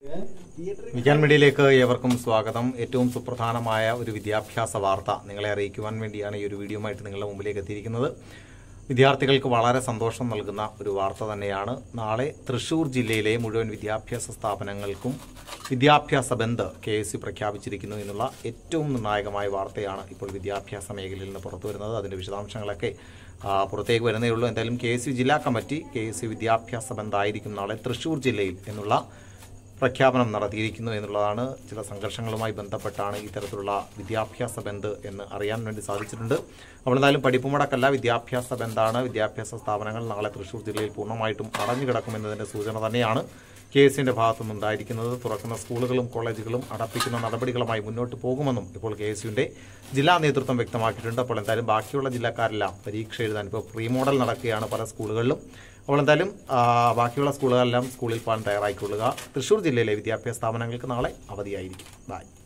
വിജ്ഞാൻ മീഡിയയിലേക്ക് ഏവർക്കും സ്വാഗതം ഏറ്റവും സുപ്രധാനമായ ഒരു വിദ്യാഭ്യാസ വാർത്ത നിങ്ങളെ അറിയിക്കുവാൻ വേണ്ടിയാണ് ഈ ഒരു വീഡിയോയുമായിട്ട് നിങ്ങളുടെ മുമ്പിലേക്ക് എത്തിയിരിക്കുന്നത് വിദ്യാർത്ഥികൾക്ക് വളരെ സന്തോഷം നൽകുന്ന ഒരു വാർത്ത തന്നെയാണ് നാളെ തൃശൂർ ജില്ലയിലെ മുഴുവൻ വിദ്യാഭ്യാസ സ്ഥാപനങ്ങൾക്കും വിദ്യാഭ്യാസ ബന്ദ് കെ എസ് സി പ്രഖ്യാപിച്ചിരിക്കുന്നു എന്നുള്ള ഏറ്റവും നിർണായകമായ വാർത്തയാണ് ഇപ്പോൾ വിദ്യാഭ്യാസ മേഖലയിൽ നിന്ന് പുറത്തു വരുന്നത് അതിന്റെ വിശദാംശങ്ങളൊക്കെ ആ, പുറത്തേക്ക് വരുന്നേ ഉള്ളൂ എന്തായാലും കെ എസ് യു ജില്ലാ കമ്മിറ്റി കെ എസ് യു വിദ്യാഭ്യാസ ബന്ധായിരിക്കും നാളെ തൃശൂർ ജില്ലയിൽ എന്നുള്ള പ്രഖ്യാപനം നടത്തിയിരിക്കുന്നു എന്നുള്ളതാണ് ചില സംഘർഷങ്ങളുമായി ബന്ധപ്പെട്ടാണ് ഇത്തരത്തിലുള്ള വിദ്യാഭ്യാസ ബന്ദ് എന്ന് അറിയാൻ വേണ്ടി സാധിച്ചിട്ടുണ്ട് അപ്പോൾ എന്തായാലും പഠിപ്പുമുടക്കല്ല വിദ്യാഭ്യാസ ബന്ധാണ് വിദ്യാഭ്യാസ സ്ഥാപനങ്ങൾ നാളെ തൃശൂർ ജില്ലയിൽ പൂർണ്ണമായിട്ടും അടഞ്ഞു കിടക്കുമെന്നതിന്റെ സൂചന തന്നെയാണ് കെ എസിന്റെ ഭാഗത്തുനിന്നുണ്ടായിരിക്കുന്നത് തുറക്കുന്ന സ്കൂളുകളും കോളേജുകളും അടപ്പിക്കുന്ന നടപടികളുമായി മുന്നോട്ട് പോകുമെന്നും ഇപ്പോൾ കെ എസ് യുവിന്റെ ജില്ലാ നേതൃത്വം വ്യക്തമാക്കിയിട്ടുണ്ട് അപ്പോൾ എന്തായാലും ബാക്കിയുള്ള ജില്ലക്കാരെല്ലാം പരീക്ഷ എഴുതാൻ ഇപ്പോൾ പ്രീ മോഡൽ നടക്കുകയാണ് പല സ്കൂളുകളിലും അപ്പോൾ എന്തായാലും ആ, ബാക്കിയുള്ള സ്കൂളുകളെല്ലാം സ്കൂളിൽ പോകാൻ തയ്യാറായിക്കൊള്ളുക തൃശൂർ ജില്ലയിലെ വിദ്യാഭ്യാസ സ്ഥാപനങ്ങൾക്ക് നാളെ അവധിയായിരിക്കും ബൈ